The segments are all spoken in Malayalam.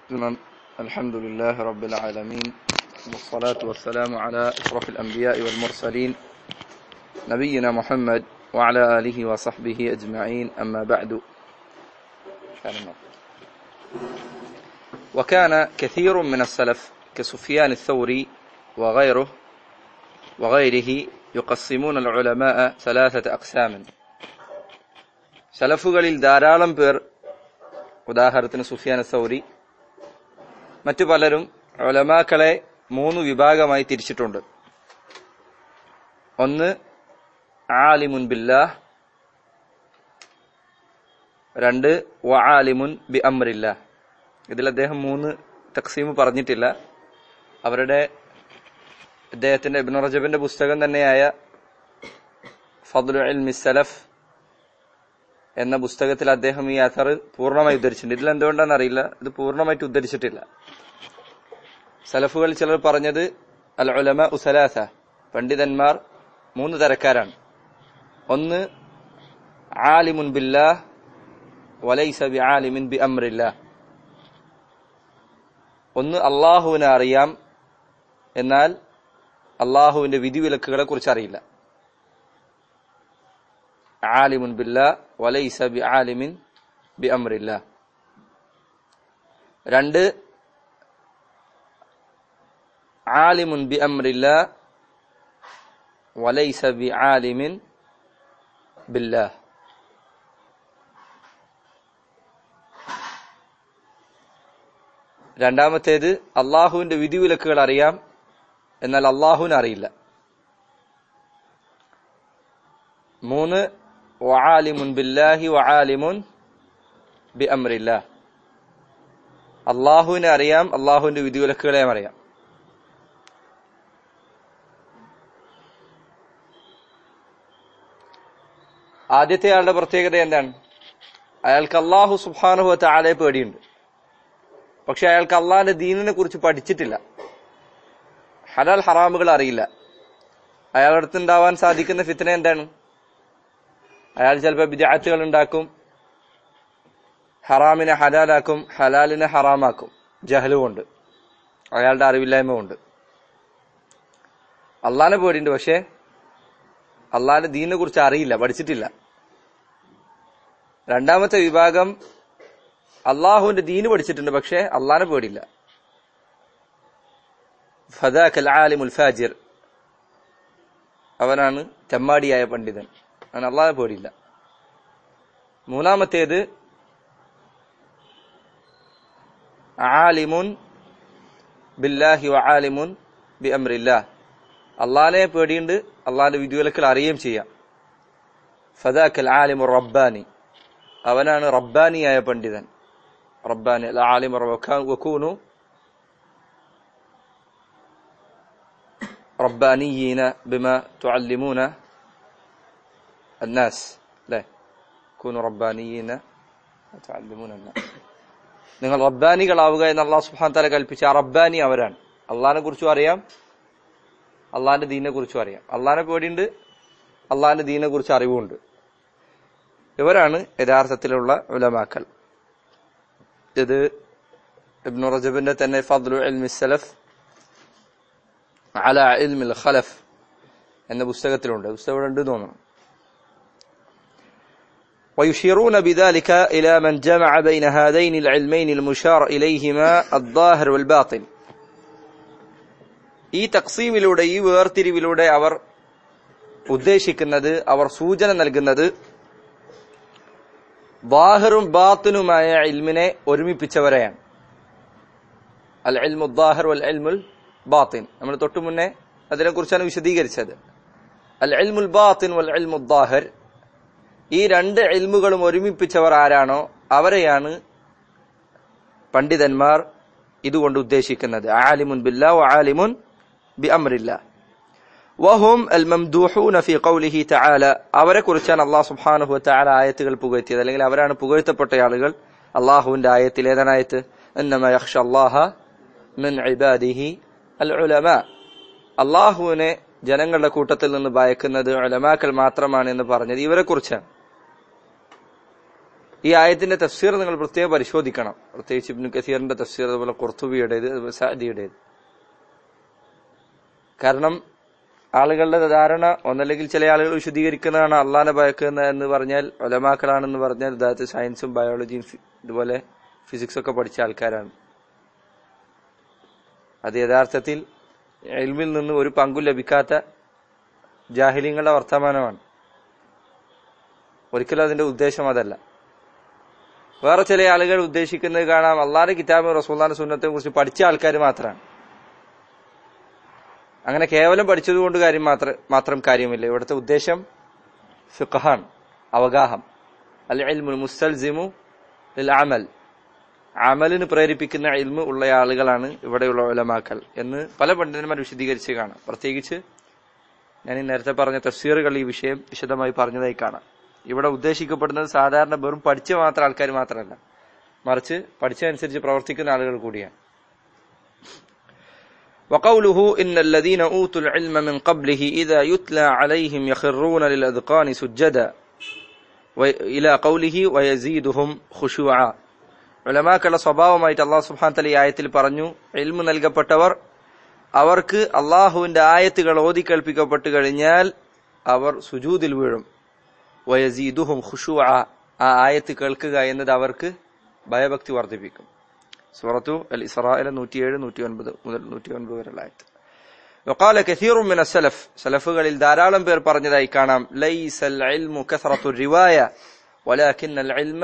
الحمد لله رب العالمين والصلاة والسلام على أشرف الأنبياء والمرسلين نبينا محمد وعلى آله وصحبه أجمعين أما بعد وكان كثير من السلف كسفيان الثوري وغيره وغيره يقسمون العلماء ثلاثة أقسام സലഫുകളിൽ ധാരാളം പേർ ഉദാഹരണത്തിന് സുഫിയാൻ സൗരി മറ്റു പലരും ഒലമാക്കളെ മൂന്ന് വിഭാഗമായി തിരിച്ചിട്ടുണ്ട് ഒന്ന് ആലിമുൻ ബില്ലാഹ് രണ്ട് വആലിമുൻ ബി അമ്രില്ല ഇതിൽ അദ്ദേഹം മൂന്ന് തക്സീം പറഞ്ഞിട്ടില്ല അവരുടെ അദ്ദേഹത്തിന്റെ ഇബ്നു റജബിന്റെ പുസ്തകം തന്നെയായ ഫദ്ലു ഇൽമി സലഫ് എന്ന പുസ്തകത്തിൽ അദ്ദേഹം ഈ അഥർ പൂർണ്ണമായി ഉദ്ധരിച്ചിട്ടുണ്ട് ഇതിൽ എന്തുകൊണ്ടാണെന്ന് അറിയില്ല ഇത് പൂർണ്ണമായിട്ട് ഉദ്ധരിച്ചിട്ടില്ല സലഫുകൾ ചിലർ പറഞ്ഞത് അൽ ഉലമ ഉസലാസ പണ്ഡിതന്മാർ മൂന്ന് തരക്കാരാണ് ഒന്ന് ആലിമുൻ ബില്ലാഹ് വലൈസ ബി ആലിമിൻ ബി അമ്രില്ല ഒന്ന് അള്ളാഹുവിനെ അറിയാം എന്നാൽ അള്ളാഹുവിന്റെ വിധിവിലക്കുകളെ കുറിച്ച് അറിയില്ല ആലിമുൻ ബില്ലാ വലൈസ ബി ആലിമിൻ ബി അമ്രില്ല രണ്ട് ആലിമുൻ ബി അമ്രില്ല വലൈസ ബി ആലിമിൻ ബില്ലാ രണ്ടാമത്തേത് അള്ളാഹുവിന്റെ വിധിവിലക്കുകൾ അറിയാം എന്നാൽ അള്ളാഹുവിനെ അറിയില്ല മൂന്ന് വആലിമുൻ ബില്ലാഹി വആലിമുൻ ബി അമ്രില്ല അള്ളാഹുവിനെ അറിയാം അള്ളാഹുവിന്റെ വിധിവിലക്കുകളെയും അറിയാം ആദ്യത്തെ ആളുടെ പ്രത്യേകത എന്താണ് അയാൾക്ക് അള്ളാഹു സുബാനുഹു താലെ പേടിയുണ്ട് പക്ഷെ അയാൾക്ക് അള്ളാഹിന്റെ ദീനിനെ കുറിച്ച് പഠിച്ചിട്ടില്ല ഹലാൽ ഹറാമുകൾ അറിയില്ല അയാളുടെ അടുത്ത് ഉണ്ടാവാൻ സാധിക്കുന്ന ഫിത്തന എന്താണ് അയാൾ ചിലപ്പോൾ വിദ്യാർത്ഥികൾ ഉണ്ടാക്കും ഹറാമിനെ ഹലാലാക്കും ഹലാലിനെ ഹറാമാക്കും ജഹല് കൊണ്ട് അയാളുടെ അറിവില്ലായ്മ കൊണ്ട് അള്ളാഹിനെ പേടിയുണ്ട് പക്ഷേ അള്ളാഹിന്റെ ദീനിനെ കുറിച്ച് അറിയില്ല പഠിച്ചിട്ടില്ല രണ്ടാമത്തെ വിഭാഗം അള്ളാഹുവിന്റെ ദീന് പഠിച്ചിട്ടുണ്ട് പക്ഷേ അള്ളാഹിനെ പേടിയില്ല ഫദാഖൽ ആലിമുൽ ഫാജിർ അവനാണ് ചെമ്മാടിയായ പണ്ഡിതൻ അവൻ അള്ളാഹെ പേടിയില്ല മൂന്നാമത്തേത് ആലിമുൻ ബില്ലാഹി വആലിമുൻ ബി അമ്രില്ലാ അള്ളാഹിനെ പേടിയുണ്ട് അള്ളാഹിന്റെ വിധിവിലക്കൽ അറിയുകയും ചെയ്യാം ഫദാക്കൽ ആലിമു റബ്ബാനി അവനാണ് റബ്ബാനിയായ പണ്ഡിതൻ റബ്ബാനി ആലിമു വക്കൂനു ربانيين بما تعلمون الناس لا كونوا ربانيين تعلمون الناس നിങ്ങൾ റബ്ബാനികളാവുക എന്ന് അള്ളാഹു സുബ്ഹാൻ തല കൽപ്പിച്ച ആ റബ്ബാനി അവരാണ് അള്ളാഹിനെ കുറിച്ചും അറിയാം അള്ളാഹിന്റെ ദീനെ കുറിച്ചും അറിയാം അള്ളാഹിനെ പേടിയുണ്ട് അള്ളാഹിന്റെ ദീനെ കുറിച്ച് അറിവുണ്ട് ഇവരാണ് യഥാർത്ഥത്തിലുള്ള ഉലമാക്കൽ ഇത് ഇബ്നു റജബിന്റെ തന്നെ ഫദ്ലു ഇൽമി സലഫ് അല ഇൽമിൽ ഖലഫ് എന്ന പുസ്തകത്തിലുണ്ട് പുസ്തകം ഉണ്ട് തോന്നുന്നു ويشيرون بذلك إلى من جمع بين هذين العلمين المشار إليهما الظاهر والباطن ഈ തക്സീമിലൂടെ ഈ വേർതിരിവിലൂടെ അവർ ഉദ്ദേശിക്കുന്നത് അവർ സൂചന നൽകുന്നത് ബാഹിറും ബാത്തിനുമായ ഇൽമിനെ ഒരുമിപ്പിച്ചവരെയാണ് അൽ ഇൽമു ദാഹിർ വൽ ഇൽമുൽ ബാത്തിൻ നമ്മൾ തൊട്ടു മുന്നേ അതിനെക്കുറിച്ചാണ് വിശദീകരിച്ചത് അൽ ഇൽമുൽ ബാത്തിൻ വൽ ഇൽമു ദാഹിർ ഈ രണ്ട് ഇൽമുകളും ഒരുമിപ്പിച്ചവർ ആരാണോ അവരെയാണ് പണ്ഡിതന്മാർ ഇതുകൊണ്ട് ഉദ്ദേശിക്കുന്നത് ആലിമുൻ ബില്ലാ ആലിമുൻ ബി അമ്രില്ല വഹും അൽ മംദൂഹൂന ഫി ഖൗലിഹി തആല അവരെ കുറിച്ചാണ് അല്ലാഹു സുബ്ഹാനഹു വ തആല ആയത്തുകൾ പുകഴ്ത്തിയത് അല്ലെങ്കിൽ അവരാണ് പുകഴ്ത്തപ്പെട്ട ആളുകൾ അള്ളാഹുവിന്റെ ആയത്തിൽ ഏതാണ് ആയത്ത് അന്നമ യഖ്ഷ അല്ലാഹ മിൻ ഇബാദിഹി അൽ ഉലമ അള്ളാഹുവിനെ ജനങ്ങളുടെ കൂട്ടത്തിൽ നിന്ന് ഭയക്കുന്നത് ഉലമാക്കൾ മാത്രമാണ് എന്ന് പറഞ്ഞത് ഇവരെ കുറിച്ചാണ് ഈ ആയത്തിന്റെ തഫ്സീർ നിങ്ങൾ പ്രത്യേകം പരിശോധിക്കണം പ്രത്യേകിച്ച് ഇബ്നു കസീറിന്റെ തഫ്സീർ അതുപോലെ കുർത്തുബിയുടേത് അതുപോലെ സഅദിയുടേത് കാരണം ആളുകളുടെ ധാരണ ഒന്നല്ലെങ്കിൽ ചില ആളുകൾ വിശദീകരിക്കുന്നതാണ് അള്ളാനെ ഭയക്കുന്ന എന്ന് പറഞ്ഞാൽ ഒലമാക്കളാണെന്ന് പറഞ്ഞാൽ ഇതായത് സയൻസും ബയോളജിയും ഫി- ഇതുപോലെ ഫിസിക്സ് ഒക്കെ പഠിച്ച ആൾക്കാരാണ് അത് യഥാർത്ഥത്തിൽ എൽമിൽ നിന്ന് ഒരു പങ്കും ലഭിക്കാത്ത ജാഹിലിങ്ങളുടെ വർത്തമാനമാണ് ഒരിക്കലും അതിന്റെ ഉദ്ദേശം അതല്ല വേറെ ചില ആളുകൾ ഉദ്ദേശിക്കുന്നത് കാണാം അള്ളാന്റെ കിതാബും റസൂല്ലാന്റെ സുന്നത്തെ കുറിച്ച് പഠിച്ച ആൾക്കാർ മാത്രമാണ് അങ്ങനെ കേവലം പഠിച്ചതുകൊണ്ട് കാര്യം മാത്രം മാത്രം കാര്യമില്ല ഇവിടുത്തെ ഉദ്ദേശം ഫിഖഹാൻ അവഗാഹം അൽ ഇൽമുൽ മുസ്തൽസിമു ലിൽ അമൽ അമലിന് പ്രേരിപ്പിക്കുന്ന ഇൽമു ഉള്ള ആളുകളാണ് ഇവിടെയുള്ള ഉലമാക്കൽ എന്ന് പല പണ്ഡിതന്മാർ വിശദീകരിച്ച് കാണാം പ്രത്യേകിച്ച് ഞാൻ ഈ നേരത്തെ പറഞ്ഞ തഫ്സീറുകൾ ഈ വിഷയം വിശദമായി പറഞ്ഞതായി കാണാം ഇവിടെ ഉദ്ദേശിക്കപ്പെടുന്നത് സാധാരണ വെറും പഠിച്ച മാത്രം ആൾക്കാർ മാത്രമല്ല മറിച്ച് പഠിച്ചതനുസരിച്ച് പ്രവർത്തിക്കുന്ന ആളുകൾ കൂടിയാണ് وقوله إن الذين أوتوا العلم من قبله إذا يتلى عليهم يخرون للأذقان سجدا إلى قوله ويزيدهم خشوعا ഉലമാക്കളുടെ സ്വഭാവമായിട്ട് അള്ളാഹു സുബ്ഹാൻ തല ഈ ആയത്തിൽ പറഞ്ഞു ഇൽമു നൽകപ്പെട്ടവർ അവർക്ക് അള്ളാഹുവിന്റെ ആയത്തുകൾ ഓതി കേൾപ്പിക്കപ്പെട്ടു കഴിഞ്ഞാൽ അവർ സുജൂദിൽ വീഴും വയസീദുഹും ഖുഷു ആ ആയത്ത് കേൾക്കുക എന്നത് അവർക്ക് ഭയഭക്തി വർദ്ധിപ്പിക്കും സൂറത്തു അൽ ഇസ്രായിലെ നൂറ്റിയേഴ് നൂറ്റി ഒൻപത് മുതൽ നൂറ്റി ഒൻപത് വരെയുള്ള ആയത്ത് وقال كثير من السلف സലഫുകളിൽ ധാരാളം പേർ പറഞ്ഞതായി കാണാം ليس العلم كثرة الرواية ولكن العلم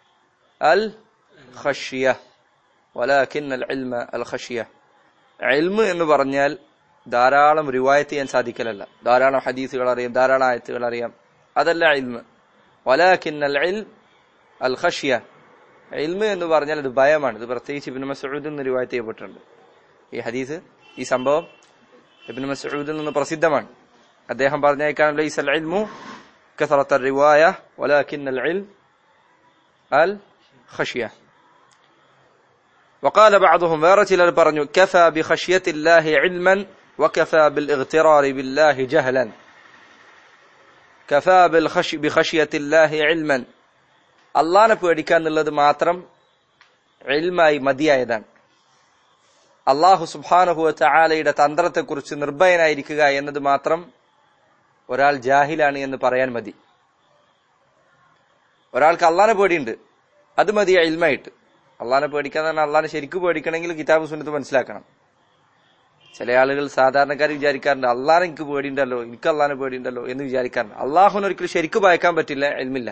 الخشية ولكن العلم الخشية علم എന്ന് പറഞ്ഞാൽ ധാരാളം റിവായത്ത് ചെയ്യാൻ സാധിക്കലല്ല ധാരാളം ഹദീസുകൾ അറിയാം ധാരാളം ആയത്തുകൾ അറിയാം അതല്ല ഇൽമ് വലാക്കിൻ അൽ ഇൽം അൽ ഖഷ്യ ഇൽമ് എന്ന് പറഞ്ഞാൽ അത് ഭയമാണ് ഇത് പ്രത്യേകിച്ച് ഇബ്നു മസ്ഊദ് എന്ന് റിവായത്ത് ചെയ്യപ്പെട്ടിട്ടുണ്ട് ഈ ഹദീസ് ഈ സംഭവം ഇബ്നു മസ്ഊദിൽ നിന്ന് പ്രസിദ്ധമാണ് അദ്ദേഹം പറഞ്ഞേക്കാൻ ലൈസ അൽ ഇൽമു കസറത്ത് റിവായ വലാക്കിൻ അൽ ഇൽം അൽ ഖഷ്യ وقال بعضهم വേറെ ചിലർ പറഞ്ഞു كفى بخشية الله علما وكفى بالاغترار بالله جهلا كفى بالخش بخشية الله علما അള്ളാനെ പേടിക്കുക എന്നുള്ളത് മാത്രം ഇൽമായി മതിയായതാണ് അള്ളാഹു സുബാനഹുവ ചാലയുടെ തന്ത്രത്തെക്കുറിച്ച് നിർഭയനായിരിക്കുക എന്നത് മാത്രം ഒരാൾ ജാഹിലാണ് എന്ന് പറയാൻ മതി ഒരാൾക്ക് അള്ളാനെ പേടിയുണ്ട് അത് മതി ഇൽമായിട്ട് അള്ളാനെ പേടിക്കാൻ തന്നെ അള്ളാനെ ശരിക്കും പേടിക്കണമെങ്കിൽ കിതാബ് സുന്നത്ത് മനസ്സിലാക്കണം ചില ആളുകൾ സാധാരണക്കാർ വിചാരിക്കാറുണ്ട് അള്ളാനെ എനിക്ക് പേടിയുണ്ടല്ലോ എനിക്ക് അള്ളാനെ പേടിയുണ്ടല്ലോ എന്ന് വിചാരിക്കാറുണ്ട് അള്ളാഹുവിന് ഒരിക്കലും ശരിക്കും ഭയക്കാൻ പറ്റില്ല എൽമില്ല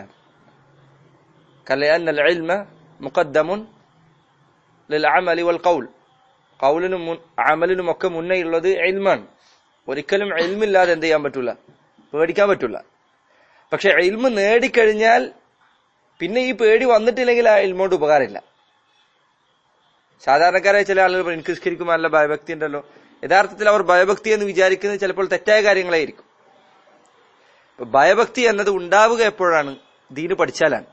كلأن العلم مقدم للعمل والقول കൗലിനും അമലിനും ഒക്കെ മുന്നേ ഉള്ളത് എൽമാണ് ഒരിക്കലും എൽമില്ലാതെ എന്ത് ചെയ്യാൻ പറ്റൂല പേടിക്കാൻ പറ്റൂല പക്ഷെ എൽമ് നേടിക്കഴിഞ്ഞാൽ പിന്നെ ഈ പേടി വന്നിട്ടില്ലെങ്കിൽ ആ എൽമോണ്ട് ഉപകാരമില്ല സാധാരണക്കാരായ ചില ആളുകൾ പറയും, എനിക്ക് നിസ്കരിക്കുമ്പോൾ നല്ല ഭയഭക്തി ഉണ്ടല്ലോ യഥാർത്ഥത്തിൽ അവർ ഭയഭക്തി എന്ന് വിചാരിക്കുന്നത് ചിലപ്പോൾ തെറ്റായ കാര്യങ്ങളായിരിക്കും അപ്പൊ ഭയഭക്തി എന്നത് ഉണ്ടാവുക എപ്പോഴാണ് ദീന് പഠിച്ചാലാണ്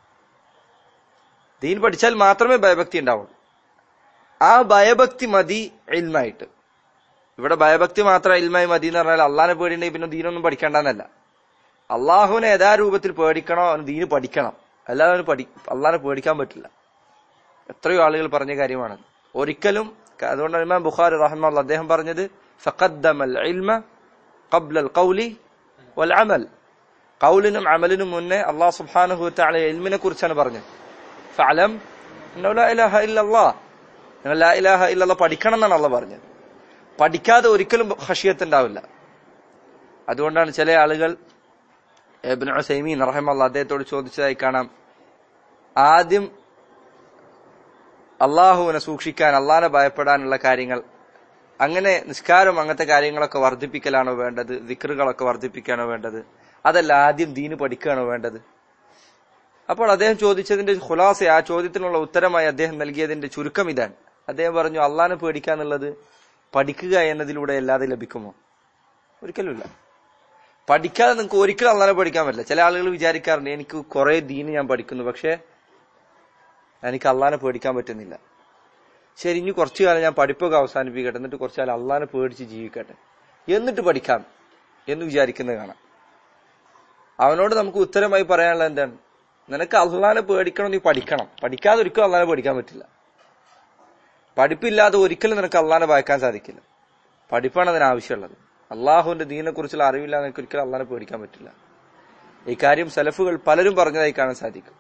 ദീൻ പഠിച്ചാൽ മാത്രമേ ഭയഭക്തി ഉണ്ടാവുള്ളൂ ആ ഭയഭക്തി മതി ഇൽമായിട്ട് ഇവിടെ ഭയഭക്തി മാത്രം ഇൽമായി മതി എന്ന് പറഞ്ഞാൽ അള്ളാനെ പേടിയുണ്ടെങ്കിൽ പിന്നെ ദീനൊന്നും പഠിക്കേണ്ടെന്നല്ല അള്ളാഹുവിനെ യഥാരൂപത്തിൽ പേടിക്കണോ അവന് ദീന് പഠിക്കണം അല്ലാതെ അവന് പഠി അള്ളാനെ പേടിക്കാൻ പറ്റില്ല എത്രയോ ആളുകൾ പറഞ്ഞ കാര്യമാണ് ഒരിക്കലും അതുകൊണ്ടാണ് ഇമാം ബുഖാരി റഹ്മുള്ള അദ്ദേഹം പറഞ്ഞത് ഫഖദ്ദമൽ ഇൽമ ഖബ്ലൽ ഖൗലി വൽ അമൽ ഖൗലിനും അമലിനും മുന്നേ അള്ളാഹു സുബ്ഹാനഹു വതആല ഇൽമിനെ കുറിച്ചാണ് പറഞ്ഞത് ഫഅലം അന്നഹു ലാ ഇലാഹ ഇല്ലല്ലാഹ് നിങ്ങൾ ലാ ഇലാഹ ഇല്ലല്ലാഹ് പഠിക്കണം എന്നാണ് അള്ളാഹ് പറഞ്ഞത് പഠിക്കാതെ ഒരിക്കലും ഖശിയത്ത് ഉണ്ടാവില്ല അതുകൊണ്ടാണ് ചില ആളുകൾ ഇബ്നു ഉസൈമീൻ റഹിമഹുല്ലാഹ് അദ്ദേഹത്തോട് ചോദിച്ചതായി കാണാം ആദ്യം അള്ളാഹുവിനെ സൂക്ഷിക്കാൻ അള്ളാഹിനെ ഭയപ്പെടാനുള്ള കാര്യങ്ങൾ അങ്ങനെ നിസ്കാരം അങ്ങനത്തെ കാര്യങ്ങളൊക്കെ വർദ്ധിപ്പിക്കലാണോ വേണ്ടത് ദിക്റുകളൊക്കെ വർദ്ധിപ്പിക്കാനോ വേണ്ടത് അതല്ല ആദ്യം ദീന് പഠിക്കുകയാണോ വേണ്ടത് അപ്പോൾ അദ്ദേഹം ചോദിച്ചതിന്റെ ഖുലാസ ആ ചോദ്യത്തിനുള്ള ഉത്തരമായി അദ്ദേഹം നൽകിയതിന്റെ ചുരുക്കം ഇതാണ് അദ്ദേഹം പറഞ്ഞു അള്ളാഹിനെ പേടിക്കുക എന്നുള്ളത് പഠിക്കുക എന്നതിലൂടെ അല്ലാതെ ലഭിക്കുമോ ഒരിക്കലുമില്ല പഠിക്കാതെ നിങ്ങൾക്ക് ഒരിക്കലും അള്ളാഹിനെ പഠിക്കാൻ പറ്റില്ല ചില ആളുകൾ വിചാരിക്കാറുണ്ട് എനിക്ക് കുറെ ദീന് ഞാൻ പഠിക്കുന്നു പക്ഷേ എനിക്ക് അള്ളാഹിനെ പേടിക്കാൻ പറ്റുന്നില്ല ശരി ഇനി കുറച്ചു കാലം ഞാൻ പഠിപ്പൊക്കെ അവസാനിപ്പിക്കട്ടെ എന്നിട്ട് കുറച്ചു കാലം അള്ളാഹിനെ പേടിച്ച് ജീവിക്കട്ടെ എന്നിട്ട് പഠിക്കാം എന്ന് വിചാരിക്കുന്നത് കാണാം അവനോട് നമുക്ക് ഉത്തരമായി പറയാനുള്ള എന്താണ് നിനക്ക് അള്ളാനെ പേടിക്കണം നീ പഠിക്കണം പഠിക്കാതെ ഒരിക്കലും അള്ളാനെ പേടിക്കാൻ പറ്റില്ല പഠിപ്പില്ലാതെ ഒരിക്കലും നിനക്ക് അള്ളാനെ വായിക്കാൻ സാധിക്കില്ല പഠിപ്പാണ് അതിന് ആവശ്യമുള്ളത് അള്ളാഹുവിന്റെ ദീനെ കുറിച്ചുള്ള അറിവില്ലാതെ നിനക്ക് ഒരിക്കലും അള്ളാനെ പേടിക്കാൻ പറ്റില്ല ഈ കാര്യം സലഫുകൾ പലരും പറഞ്ഞതായി കാണാൻ സാധിക്കും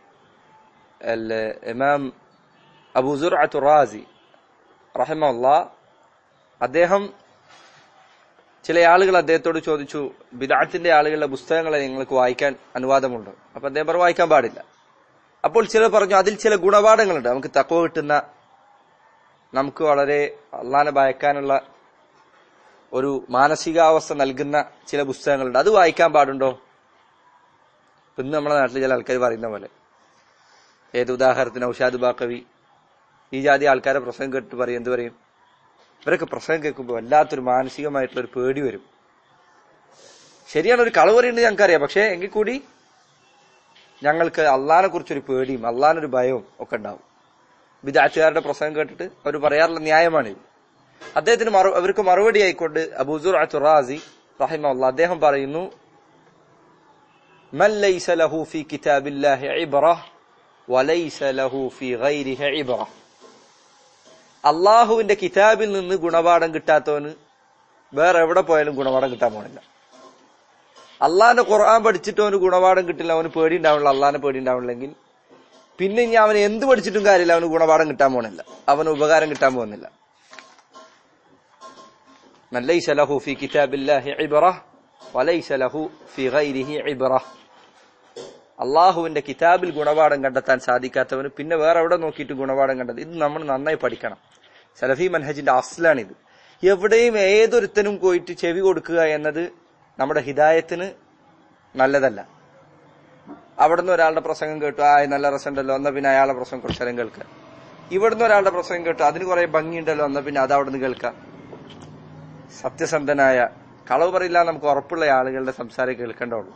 ഇമാം അബൂസുർ റാസി റഹമുല്ല അദ്ദേഹം ചില ആളുകൾ അദ്ദേഹത്തോട് ചോദിച്ചു ബിദാത്തിന്റെ ആളുകളുടെ പുസ്തകങ്ങളെ നിങ്ങൾക്ക് വായിക്കാൻ അനുവാദമുണ്ട് അപ്പൊ അദ്ദേഹം പറഞ്ഞു വായിക്കാൻ പാടില്ല അപ്പോൾ ചിലർ പറഞ്ഞു അതിൽ ചില ഗുണപാഠങ്ങളുണ്ട് നമുക്ക് തക്കവ കിട്ടുന്ന നമുക്ക് വളരെ അള്ളാനെ ഭയക്കാനുള്ള ഒരു മാനസികാവസ്ഥ നൽകുന്ന ചില പുസ്തകങ്ങളുണ്ട് അത് വായിക്കാൻ പാടുണ്ടോ ഇന്ന് നമ്മുടെ നാട്ടിൽ ചില ആൾക്കാർ പറയുന്ന പോലെ ഏത് ഉദാഹരണത്തിന് ഔഷാദ് ബാക്കവി ഈ ജാതി ആൾക്കാരെ പ്രസംഗം കേട്ട് പറയും എന്ത് പറയും ഇവരൊക്കെ പ്രസംഗം കേൾക്കുമ്പോൾ വല്ലാത്തൊരു മാനസികമായിട്ടുള്ള ഒരു പേടി വരും ശരിയാണ് ഒരു കളവറിയുണ്ട് ഞങ്ങൾക്കറിയാം പക്ഷേ എങ്കിൽ കൂടി ഞങ്ങൾക്ക് അള്ളഹാനെ കുറിച്ചൊരു പേടിയും അള്ളഹാനൊരു ഭയവും ഒക്കെ ഉണ്ടാവും വിദാറ്റുകാരുടെ പ്രസംഗം കേട്ടിട്ട് അവർ പറയാറുള്ള ന്യായമാണിത് അദ്ദേഹത്തിന് മറു അവർക്ക് മറുപടി ആയിക്കൊണ്ട് അബൂസുർ അത്തുറാസി റഹിമല്ല അദ്ദേഹം പറയുന്നു من ليس له في كتاب الله عبرة وليس له في غيره عبرة അള്ളാഹുവിന്റെ കിതാബിൽ നിന്ന് ഗുണപാഠം കിട്ടാത്തവന് വേറെ എവിടെ പോയാലും ഗുണപാഠം കിട്ടാൻ പോണില്ല അള്ളാഹിന്റെ ഖുർആൻ പഠിച്ചിട്ട് അവന് ഗുണപാഠം കിട്ടില്ല അവന് പേടി ഉണ്ടാവില്ല അള്ളാഹിനെ പേടി ഉണ്ടാവില്ലെങ്കിൽ പിന്നെ ഇനി അവന് എന്ത് പഠിച്ചിട്ടും കാര്യമില്ല അവന് ഗുണപാഠം കിട്ടാൻ പോണില്ല അവന് ഉപകാരം കിട്ടാൻ പോകുന്നില്ല من ليس له في كتاب الله عبرة وليس له في غيره عبرة അള്ളാഹുവിന്റെ കിതാബിൽ ഗുണപാഠം കണ്ടെത്താൻ സാധിക്കാത്തവന് പിന്നെ വേറെ എവിടെ നോക്കിയിട്ട് ഗുണപാഠം കണ്ടത് ഇത് നമ്മൾ നന്നായി പഠിക്കണം സലഫി മൻഹജിന്റെ അസ്ലാണിത് എവിടെയും ഏതൊരുത്തനും പോയിട്ട് ചെവി കൊടുക്കുക എന്നത് നമ്മുടെ ഹിദായത്തിന് നല്ലതല്ല അവിടുന്ന് ഒരാളുടെ പ്രസംഗം കേട്ടു ആ നല്ല രസമുണ്ടല്ലോ എന്നാ പിന്നെ അയാളുടെ പ്രസംഗം കുറച്ചു നേരം കേൾക്കുക ഇവിടുന്ന് ഒരാളുടെ പ്രസംഗം കേട്ടു അതിന് കുറെ ഭംഗിയുണ്ടല്ലോ എന്നാ പിന്നെ അത് അവിടുന്ന് കേൾക്കാം സത്യസന്ധനായ കളവ് പറയില്ല നമുക്ക് ഉറപ്പുള്ള ആളുകളുടെ സംസാരം കേൾക്കേണ്ടതുള്ളൂ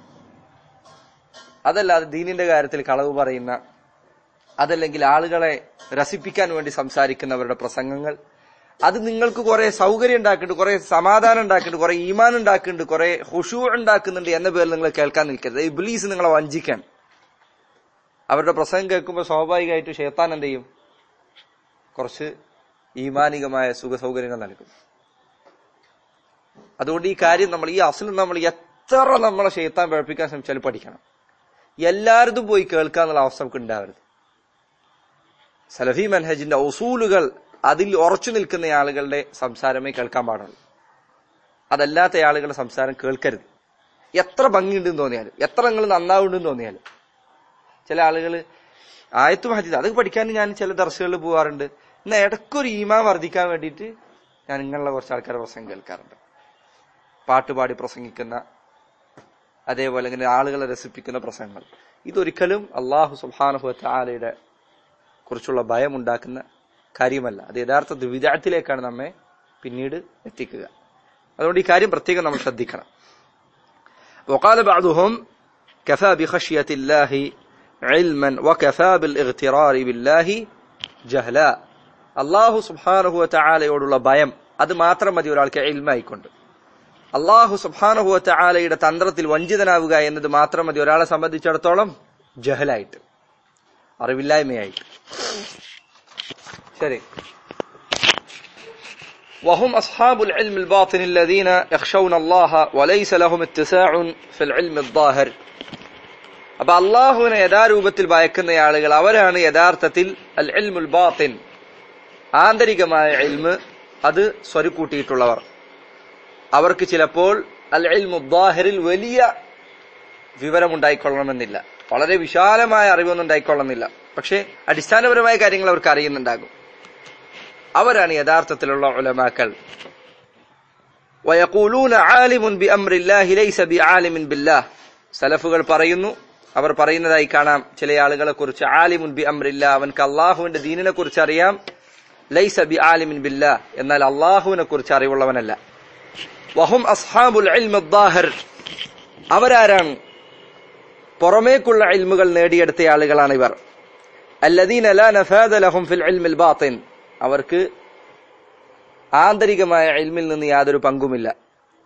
അതല്ലാതെ ദീനിന്റെ കാര്യത്തിൽ കളവ് പറയുന്ന അതല്ലെങ്കിൽ ആളുകളെ രസിപ്പിക്കാൻ വേണ്ടി സംസാരിക്കുന്നവരുടെ പ്രസംഗങ്ങൾ അത് നിങ്ങൾക്ക് കുറെ സൗകര്യം ഉണ്ടാക്കുന്നുണ്ട് കുറെ സമാധാനം ഉണ്ടാക്കുന്നുണ്ട് കുറെ ഈമാൻ ഉണ്ടാക്കുന്നുണ്ട് കുറെ ഹുഷു ഉണ്ടാക്കുന്നുണ്ട് എന്ന പേരിൽ നിങ്ങൾ കേൾക്കാൻ നിൽക്കരുത് ഇബ്ലീസ് നിങ്ങളെ വഞ്ചിക്കാൻ അവരുടെ പ്രസംഗം കേൾക്കുമ്പോൾ സ്വാഭാവികമായിട്ട് ഷേത്താൻ എന്ത് ചെയ്യും കുറച്ച് ഈമാനികമായ സുഖ സൗകര്യങ്ങൾ നൽകും അതുകൊണ്ട് ഈ കാര്യം നമ്മൾ ഈ അസൽ നമ്മൾ എത്ര നമ്മളെ ഷെയ്ത്താൻ പഴപ്പിക്കാൻ ശ്രമിച്ചാലും പഠിക്കണം എല്ലാവരും പോയി കേൾക്കുക എന്നുള്ള അവസ്ഥ നമുക്ക് ഉണ്ടാവരുത് സലഫി മൻഹജിന്റെ ഒസൂലുകൾ അതിൽ ഉറച്ചു നിൽക്കുന്ന ആളുകളുടെ സംസാരമേ കേൾക്കാൻ പാടുള്ളൂ അതല്ലാത്ത ആളുകളുടെ സംസാരം കേൾക്കരുത് എത്ര ഭംഗിയുണ്ടെന്ന് തോന്നിയാലും എത്ര നിങ്ങൾ നന്നാവുണ്ടെന്ന് തോന്നിയാലും ചില ആളുകൾ ആയത്തും ഹദീസ് അത് പഠിക്കാൻ ഞാൻ ചില ദർശകളിൽ പോകാറുണ്ട് എന്നാൽ ഇടയ്ക്കൊരു ഈമാൻ വർദ്ധിക്കാൻ വേണ്ടിയിട്ട് ഞാൻ ഇങ്ങനെയുള്ള കുറച്ച് ആൾക്കാരുടെ പ്രസംഗം കേൾക്കാറുണ്ട് പാട്ടുപാടി പ്രസംഗിക്കുന്ന അതേപോലെ ഇങ്ങനെ ആളുകളെ രസിപ്പിക്കുന്ന പ്രസംഗങ്ങൾ ഇതൊരിക്കലും അള്ളാഹു സുബാനുഹു ആലയുടെ കുറിച്ചുള്ള ഭയം ഉണ്ടാക്കുന്ന കാര്യമല്ല അത് യഥാർത്ഥ വിദാഴത്തിലേക്കാണ് നമ്മെ പിന്നീട് എത്തിക്കുക അതുകൊണ്ട് ഈ കാര്യം പ്രത്യേകം നമ്മൾ ശ്രദ്ധിക്കണം وقال بعضهم كفى بخشية الله علما وكفى بالاغترار بالله جهلا അള്ളാഹു സുബാനുഹുവ ചായാലയോടുള്ള ഭയം അത് മാത്രം മതി ഒരാൾക്ക് ഇൽമായിക്കൊണ്ട് അള്ളാഹു സുബാനുഹുവ ചായാലയുടെ തന്ത്രത്തിൽ വഞ്ചിതനാവുക എന്നത് മാത്രം മതി ഒരാളെ സംബന്ധിച്ചിടത്തോളം ജഹലായിട്ട് അറിവില്ലായ്മയായിട്ട് ശരി وهم أصحاب العلم الباطن الذين يخشون الله وليس لهم اتساع في العلم الظاهر അപ്പൊ അള്ളാഹുവിനെ യഥാരൂപത്തിൽ ഭയക്കുന്ന ആളുകൾ അവരാണ് യഥാർത്ഥത്തിൽ അൽ ഇൽമുൽ ബാത്തിൻ ആന്തരികമായ ഇൽമ് അത് സ്വരുക്കൂട്ടിയിട്ടുള്ളവർ അവർക്ക് ചിലപ്പോൾ അൽ ഇൽമുദ്ദാഹിറിൽ വലിയ വിവരമുണ്ടായിക്കൊള്ളണമെന്നില്ല വളരെ വിശാലമായ അറിവൊന്നും ഉണ്ടായിക്കൊള്ളുന്നില്ല പക്ഷെ അടിസ്ഥാനപരമായ കാര്യങ്ങൾ അവർക്ക് അറിയുന്നുണ്ടാകും അവരാണ് യഥാർത്ഥത്തിലുള്ള ഉലമാക്കൾ ويقولون عالم بأمر الله ليس بعالم بالله സലഫുകൾ പറയുന്നു അവർ പറയുന്നതായി കാണാം ചില ആളുകളെ കുറിച്ച് ആലിമുൻ ബി അമ്രില്ല അവൻക്ക് അള്ളാഹുവിന്റെ ദീനിനെ കുറിച്ച് അറിയാം ലൈസ ബി ആലിമിൻ ബില്ല എന്നാൽ അള്ളാഹുവിനെ കുറിച്ച് അറിവുള്ളവനല്ല വഹും അസ്ഹാബുൽ ഇൽമുദ്ദാഹിർ അവരാരാണ് പുറമേക്കുള്ള ഇൽമുകൾ നേടിയെടുത്ത ആളുകളാണ് ഇവർ അല്ലദീന ലാ നഫാദ ലഹും ഫിൽ ഇൽമിൽ ബാത്തിൻ അവർക്ക് ആന്തരികമായ ഇൽമിൽ നിന്ന് യാതൊരു പങ്കുമില്ല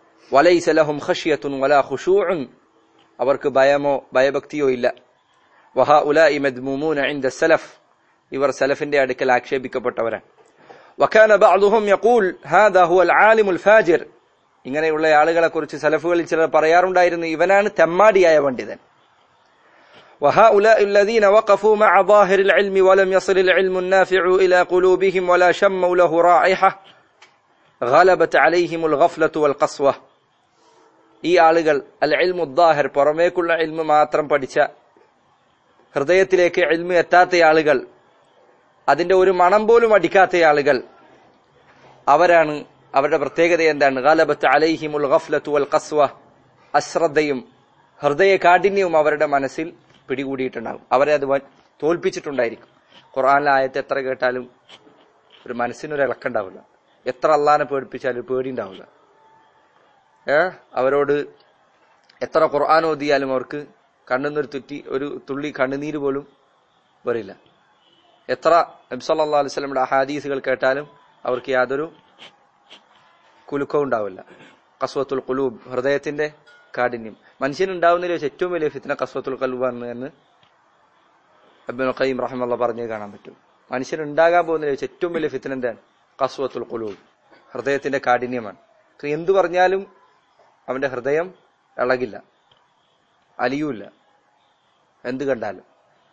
വലൈസ ലഹും ഖഷിയത്തുൻ വലാ ഖുശൂഉൻ അവർക്ക് ഭയമോ ഭയഭക്തിയോ ഇല്ല വഹ ഉലായി മദ്മൂമൂന ഇൻദ സലഫ് ഇവർ സലഫിന്റെ അടുക്കൽ ആക്ഷേപിക്കപ്പെട്ടവരാണ് വക്കാന ബഅദുഹും യഖൂൽ ഹാദാ ഹുവൽ ആലിമുൽ ഫാജിർ ഇങ്ങനെയുള്ള ആളുകളെ കുറിച്ച് സലഫുകളിൽ ചിലർ പറയാറുണ്ടായിരുന്നു ഇവനാണ് തെമ്മാടിയായ പണ്ഡിതൻ وهؤلاء الذين وقفوا مع ظاهر العلم ولم يصل العلم النافع إلى قلوبهم ولا شموا له رائحة غلبت عليهم الغفلة والقسوة ഈ ആളുകൾ അൽ ഇൽമുദ്ദാഹിർ പുറമേക്കുള്ള ഇൽമ് മാത്രം പഠിച്ച ഹൃദയത്തിലേക്ക് ഇൽമ് എത്താത്ത ആളുകൾ അതിന്റെ ഒരു മണം പോലും അടിക്കാത്ത ആളുകൾ അവരാണ് അവരുടെ പ്രത്യേകത എന്താണ് ഗലബത്ത് അലൈഹിമുൽ ഗഫ്ലത്തു വൽ ഖസ്വ അശ്രദ്ധയും ഹൃദയ കാഠിന്യവും അവരുടെ മനസ്സിൽ പിടികൂടിയിട്ടുണ്ടാകും അവരെ അത് വ- തോൽപ്പിച്ചിട്ടുണ്ടായിരിക്കും ഖുർആനിലെ ആയത്ത് എത്ര കേട്ടാലും ഒരു മനസ്സിനൊരു ഇളക്കുണ്ടാവില്ല എത്ര അള്ളാനെ പേടിപ്പിച്ചാലും പേടി ഉണ്ടാവില്ല ഏ അവരോട് എത്ര ഖുർആൻ ഓതിയാലും അവർക്ക് കണ്ണുന്നൊരു തുറ്റി ഒരു തുള്ളി കണ്ണുനീര് പോലും വരില്ല എത്ര നബ്സല്ലാ അലൈഹി സ്വലമിയുടെ ഹദീസുകൾ കേട്ടാലും അവർക്ക് യാതൊരു കുലുക്കവും ഉണ്ടാവില്ല കസ്വത്തുൽ കുലൂബ് ഹൃദയത്തിന്റെ കാഠിന്യം മനുഷ്യനുണ്ടാവുന്നതിൽ വെച്ച് ഏറ്റവും വലിയ ഫിത്ന കസ്വത്തുൽ കലൂബാണ് എന്ന് അബ്ദുൽ ഖയ്യിം റഹ്മുള്ള പറഞ്ഞത് കാണാൻ പറ്റും മനുഷ്യനുണ്ടാകാൻ പോകുന്നതിൽ വെച്ച് ഏറ്റവും വലിയ ഫിത്ന എന്താണ് കസ്വത്തുൽ കുലൂബ് ഹൃദയത്തിന്റെ കാഠിന്യമാണ് കാരണം എന്തു പറഞ്ഞാലും അവന്റെ ഹൃദയം ഇളകില്ല അലിയൂല്ല എന്ത് കണ്ടാലും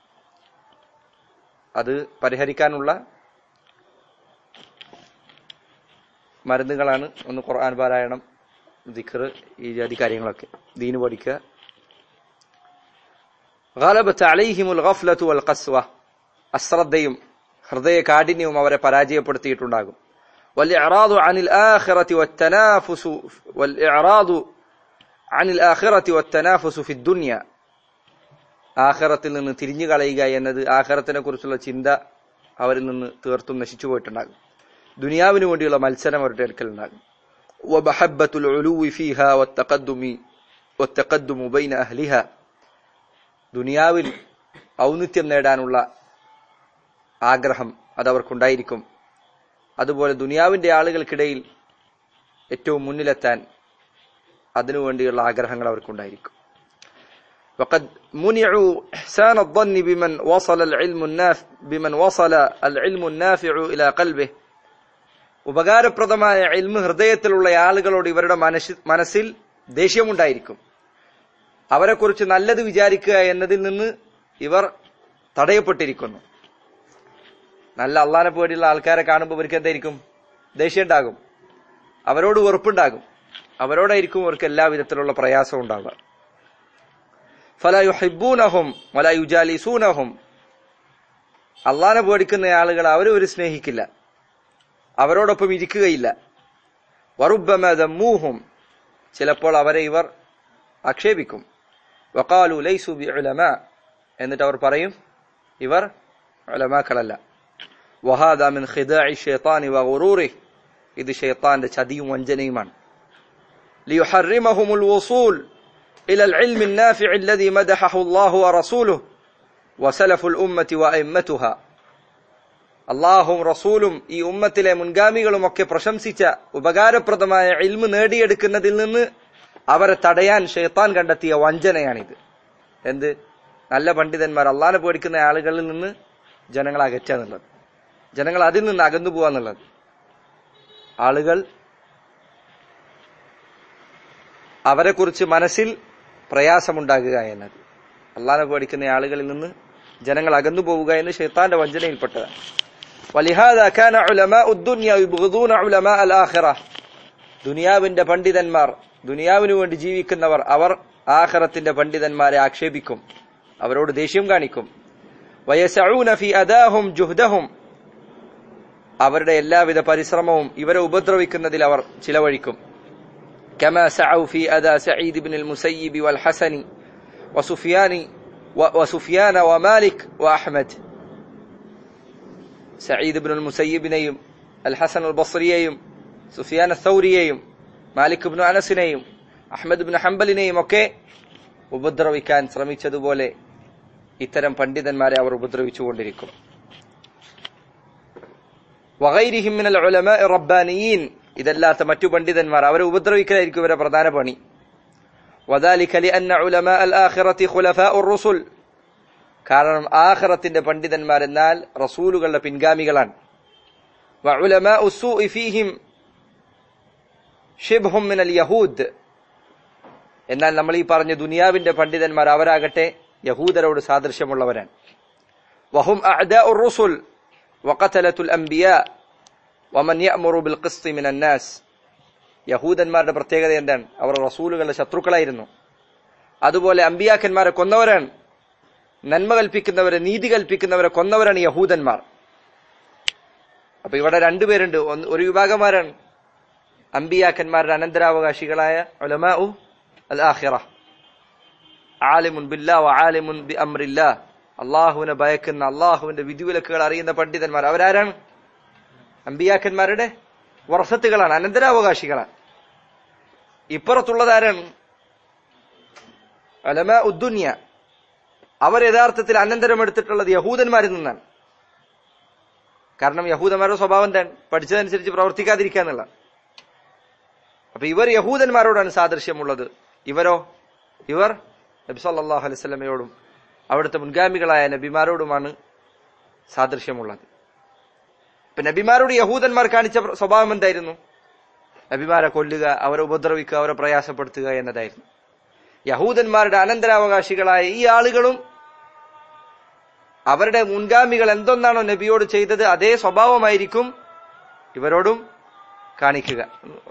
അത് പരിഹരിക്കാനുള്ള മരുന്നുകളാണ് ഒന്ന് ഖുർആൻ പാരായണം ദിക്ർ ഈ ജാതി കാര്യങ്ങളൊക്കെ ദീന് പഠിക്കുക غلبت عليهم الغفلة والقسوة അശ്രദ്ധയും ഹൃദയ കാഠിന്യവും അവരെ പരാജയപ്പെടുത്തിയിട്ടുണ്ടാകും والإعراض عن الآخرة والتنافس والإعراض عن الآخرة والتنافس في الدنيا ആഖിറത്തിൽ നിന്ന് തിരിഞ്ഞു കളയുക എന്നത് ആഖിറത്തിനെ കുറിച്ചുള്ള ചിന്ത അവരിൽ നിന്ന് തീർത്തും നശിച്ചു പോയിട്ടുണ്ടാകും ദുനിയാവിന് വേണ്ടിയുള്ള മത്സരം അവരുടെ അടുക്കൽ ഉണ്ടാകും ومحبة العلو فيها والتقدم والتقدم بين أهلها ദുനിയാവിൽ ഔന്നിത്യം നേടാനുള്ള ആഗ്രഹം അതവർക്കുണ്ടായിരിക്കും അതുപോലെ ദുനിയാവിന്റെ ആളുകൾക്കിടയിൽ ഏറ്റവും മുന്നിലെത്താൻ അതിനുവേണ്ടിയുള്ള ആഗ്രഹങ്ങൾ അവർക്കുണ്ടായിരിക്കും وقد منعوا إحسان الظن بمن وصل العلم النافع بمن وصل العلم النافع إلى قلبه ഉപകാരപ്രദമായ ഇൽമ് ഹൃദയത്തിലുള്ള ആളുകളോട് ഇവരുടെ മനസ്സി മനസ്സിൽ ദേഷ്യമുണ്ടായിരിക്കും അവരെക്കുറിച്ച് നല്ലത് വിചാരിക്കുക എന്നതിൽ നിന്ന് ഇവർ തടയപ്പെട്ടിരിക്കുന്നു നല്ല അള്ളാനെ പേടിയുള്ള ആൾക്കാരെ കാണുമ്പോൾ ഇവർക്ക് എന്തായിരിക്കും ദേഷ്യം ഉണ്ടാകും അവരോട് വെറുപ്പുണ്ടാകും അവരോടായിരിക്കും അവർക്ക് എല്ലാ വിധത്തിലുള്ള പ്രയാസവും ഉണ്ടാവുക ഫലയുഹിബൂനഹും വലയുജാലിസൂനഹും അള്ളാനെ പേടിക്കുന്ന ആളുകൾ അവരും ഒരു സ്നേഹിക്കില്ല അവരോടൊപ്പം ഇരിക്കുകയില്ല വറുബമൂഹും ചിലപ്പോൾ അവരെ ഇവർ ആക്ഷേപിക്കും വക്കാലു ലൈസു ബി ഉലമ എന്നിട്ട് അവർ പറയും ഇവർ ഉലമാക്കളല്ല വഹാദ മിൻ ഖിദാഇ ഷൈത്താനി വഗുറൂറി ഇത് ഷൈത്താന്റെ ചതിയും വഞ്ചനയുമാണ് ليحرمهم الوصول إلى العلم النافع الذي مدحه الله ورسوله وسلف الأمة وأئمتها അള്ളാഹും റസൂലും ഈ ഉമ്മത്തിലെ മുൻഗാമികളും ഒക്കെ പ്രശംസിച്ച ഉപകാരപ്രദമായ ഇൽമ് നേടിയെടുക്കുന്നതിൽ നിന്ന് അവരെ തടയാൻ ഷെയ്ത്താൻ കണ്ടെത്തിയ വഞ്ചനയാണിത് എന്ത് നല്ല പണ്ഡിതന്മാർ അള്ളാനെ പേടിക്കുന്ന ആളുകളിൽ നിന്ന് ജനങ്ങളെ അകറ്റുക എന്നുള്ളത് ജനങ്ങൾ അതിൽ നിന്ന് അകന്നു പോവുക എന്നുള്ളത് ആളുകൾ അവരെക്കുറിച്ച് മനസ്സിൽ പ്രയാസമുണ്ടാകുക എന്നത് അള്ളാനെ പേടിക്കുന്ന ആളുകളിൽ നിന്ന് ജനങ്ങൾ അകന്നു പോവുക എന്ന് ഷെയ്ത്താന്റെ വഞ്ചനയിൽപ്പെട്ടതാണ് ولهذا كان علماء الدنيا يبغضون علماء الآخرة ദുനിയാവിന്റെ പണ്ഡിതന്മാർ ദുനിയാവിനു വേണ്ടി ജീവിക്കുന്നവർ അവർ ആഖിറത്തിന്റെ പണ്ഡിതന്മാരെ ആക്ഷേപിക്കും അവരോട് ദേഷ്യം കാണിക്കും വയസഊന ഫി അദാഹും ജുഹ്ദഹും അവരുടെ എല്ലാവിധ പരിശ്രമവും ഇവരെ ഉപദ്രവിക്കുന്നതിൽ അവർ ചിലവഴിക്കും كما سعوا في أدى سعيد بن المسيب والحسن وسفيان وسفيان ومالك وأحمد സയ്യിദ് ഇബ്നുൽ മുസയ്യിബിനെയും അൽ ഹസൻ അൽ ബസ്രിയെയും സുഫിയാൻ അസൗരിയെയും മാലിക് ഇബ്നു അനസിനെയും അഹമ്മദ് ഇബ്നു ഹംബലിനെയും ഒക്കെ ഉപദ്രവിക്കാൻ ശ്രമിച്ചതുപോലെ ഇത്തരം പണ്ഡിതന്മാരെ അവർ ഉപദ്രവിച്ചുകൊണ്ടിരിക്കും വഗൈരിഹിം മിനൽ ഉലമാഇ റബ്ബാനിയീൻ ഇതല്ലാത്ത മറ്റു പണ്ഡിതന്മാർ അവരെ ഉപദ്രവിക്കലായിരിക്കും ഇവരെ പ്രധാന പണി وذلك لأن علماء الآخرة خلفاء الرسل കാരണം ആഖിറത്തിന്റെ പണ്ഡിതന്മാരെന്നാൽ റസൂലുകളുടെ പിൻഗാമികളാണ് وعلماء السوء فيهم شبه من اليهود എന്നാൽ നമ്മൾ ഈ പറഞ്ഞ ദുനിയാവിന്റെ പണ്ഡിതന്മാർ അവരാകട്ടെ യഹൂദരോട് സാദൃശ്യമുള്ളവരാണ് വഹും അഅദാഉ الرسل وقتلة الأنبياء ومن يأمر بالقسط من الناس യഹൂദന്മാരുടെ പ്രത്യേകത എന്താണ് അവർ റസൂലുകളുടെ ശത്രുക്കളായിരുന്നു അതുപോലെ അമ്പിയാക്കന്മാരെ കൊന്നവരാണ് നന്മ കൽപ്പിക്കുന്നവരെ നീതി കൽപ്പിക്കുന്നവരെ കൊന്നവരാണ് യഹൂദന്മാർ അപ്പൊ ഇവിടെ രണ്ടുപേരുണ്ട് ഒന്ന് ഒരു വിഭാഗമാരാണ് അമ്പിയാക്കന്മാരുടെ അനന്തരാവകാശികളായ ഉലമാഉ അൽ ആഖിറ ആലിമുൻ ബില്ലാ വ ആലിമുൻ ബി അംറില്ലാ അള്ളാഹുവിനെ ഭയക്കുന്ന അള്ളാഹുവിന്റെ വിധിവിലക്കുകൾ അറിയുന്ന പണ്ഡിതന്മാർ അവരാരാണ് അമ്പിയാക്കന്മാരുടെ വർഷത്തുകളാണ് അനന്തരാവകാശികളാണ് ഇപ്പുറത്തുള്ളതാരാണ് അലമ ഉദ്ദുന്യ അവർ യഥാർത്ഥത്തിൽ അനന്തരം എടുത്തിട്ടുള്ളത് യഹൂദന്മാരിൽ നിന്നാണ് കാരണം യഹൂദന്മാരുടെ സ്വഭാവം എന്താണ് പഠിച്ചതനുസരിച്ച് പ്രവർത്തിക്കാതിരിക്കുക എന്നുള്ള അപ്പൊ ഇവർ യഹൂദന്മാരോടാണ് സാദൃശ്യമുള്ളത് ഇവരോ ഇവർ നബി സല്ലല്ലാഹു അലൈഹി വസല്ലമയോടും അവിടുത്തെ മുൻഗാമികളായ നബിമാരോടുമാണ് സാദൃശ്യമുള്ളത് ഇപ്പൊ നബിമാരോട് യഹൂദന്മാർ കാണിച്ച സ്വഭാവം എന്തായിരുന്നു നബിമാരെ കൊല്ലുക അവരെ ഉപദ്രവിക്കുക അവരെ പ്രയാസപ്പെടുത്തുക എന്നതായിരുന്നു യഹൂദന്മാരുടെ അനന്തരാവകാശികളായ ഈ ആളുകളും അവരുടെ മുൻഗാമികൾ എന്തൊന്നാണോ നബിയോട് ചെയ്തത് അതേ സ്വഭാവമായിരിക്കും ഇവരോടും കാണിക്കുക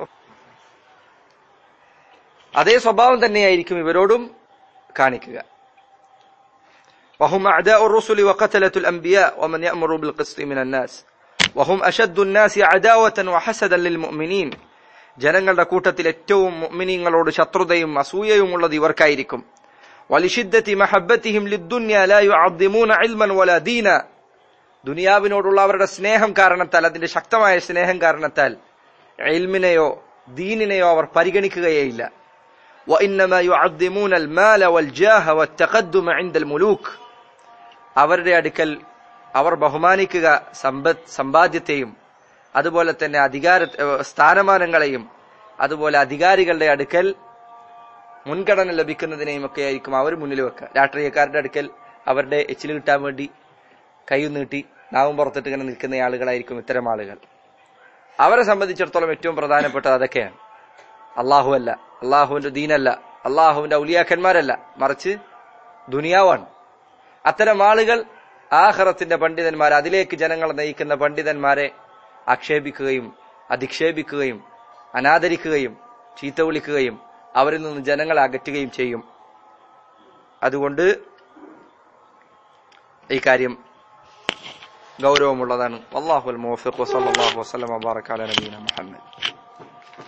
അതേ സ്വഭാവം തന്നെയായിരിക്കും ഇവരോടും കാണിക്കുക وهم أعداء الرسل وقتلة الأنبياء ومن يأمر بالقسط من الناس وهم أشد الناس عداوة وحسدا للمؤمنين ജനങ്ങളുടെ കൂട്ടത്തിൽ ഏറ്റവും മുഅ്മിനീങ്ങളോട് ശത്രുതയും അസൂയയും ഉള്ളത് ഇവർക്കായിരിക്കും വലിഷിദ്ദത്തി മഹബ്ബത്തിഹിം ലിദ്ദുന്യ ലാ യുഅദ്ദിമൂന ഇൽമൻ വലാ ദീന ദുനിയാവിനോടുള്ള അവരുടെ സ്നേഹം കാരണത്താൽ അതിന്റെ ശക്തമായ സ്നേഹം കാരണത്താൽ ഇൽമിനെയോ ദീനിനെയോ അവർ പരിഗണിക്കുകയേയില്ല وإنما يعظمون المال والجاه والتقدم عند الملوك അവരുടെ അടുക്കൽ അവർ ബഹുമാനിക്കുക സമ്പത്ത് സമ്പാദ്യത്തെയും അതുപോലെ തന്നെ അധികാര സ്ഥാനമാനങ്ങളെയും അതുപോലെ അധികാരികളുടെ അടുക്കൽ മുൻഗണന ലഭിക്കുന്നതിനെയും ഒക്കെ ആയിരിക്കും അവർ മുന്നിൽ വെക്കുക രാഷ്ട്രീയക്കാരുടെ അടുക്കൽ അവരുടെ എച്ചിൽ കിട്ടാൻ വേണ്ടി കൈ നീട്ടി നാവും പുറത്തിട്ട് ഇങ്ങനെ നിൽക്കുന്ന ആളുകളായിരിക്കും ഇത്തരം ആളുകൾ അവരെ സംബന്ധിച്ചിടത്തോളം ഏറ്റവും പ്രധാനപ്പെട്ടത് അതൊക്കെയാണ് അള്ളാഹു അല്ല അള്ളാഹുവിന്റെ ദീനല്ല അള്ളാഹുവിന്റെ ഔലിയാക്കന്മാരല്ല മറിച്ച് ദുനിയാവാണ് അത്തരം ആളുകൾ ആഹ്റത്തിന്റെ പണ്ഡിതന്മാർ അതിലേക്ക് ജനങ്ങളെ നയിക്കുന്ന പണ്ഡിതന്മാരെ ആക്ഷേപിക്കുകയും അധിക്ഷേപിക്കുകയും അനാദരിക്കുകയും ചീത്ത വിളിക്കുകയും അവരിൽ നിന്ന് ജനങ്ങളെ അകറ്റുകയും ചെയ്യും അതുകൊണ്ട് ഈ കാര്യം ഗൗരവമുള്ളതാണ് അള്ളാഹു അൽ മുവഫിഖ് വസല്ലല്ലാഹു വസല്ലം വബാറക അല നബീന മുഹമ്മദ്